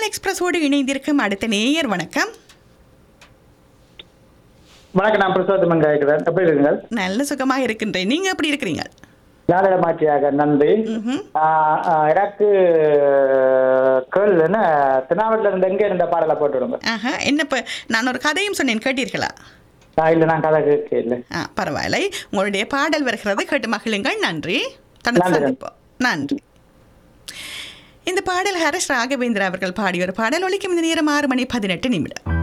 எக்ஸ்பிரஸோடு இணைந்திருக்கும் அடுத்த நேயர் வணக்கம் வணக்கம் நான் பிரசோத்தமன் கேட்கிறேன் எப்படி இருக்குங்கள் நல்ல சுகமாக இருக்கின்றேன் நீங்க எப்படி இருக்கிறீங்க நாடகமாட்சியாக நன்றி ம்ஹும். ஆஹ் ஆஹ் எனக்கு கேள் என்ன திருநாவட்டில் இருந்து எங்கே இருந்த பாடலை போட்டு விடுங்க ஆஹா என்ன இப்போ நான் ஒரு கதையும் சொன்னேன் கேட்டீர்களா நான் இல்லை நான் கதை கேட்க இல்லை ஆ பரவாயில்லை உங்களுடைய பாடல் வருகிறது கேட்டு மகிழுங்கள் நன்றி தொடர்ந்து நன்றி. சந்திப்போம் நன்றி இந்த பாடல் ஹரிஷ் ராகவேந்திரா அவர்கள் பாடிய ஒரு பாடல் ஒலிக்கும் இந்த நேரம் ஆறு மணி பதினெட்டு நிமிடம்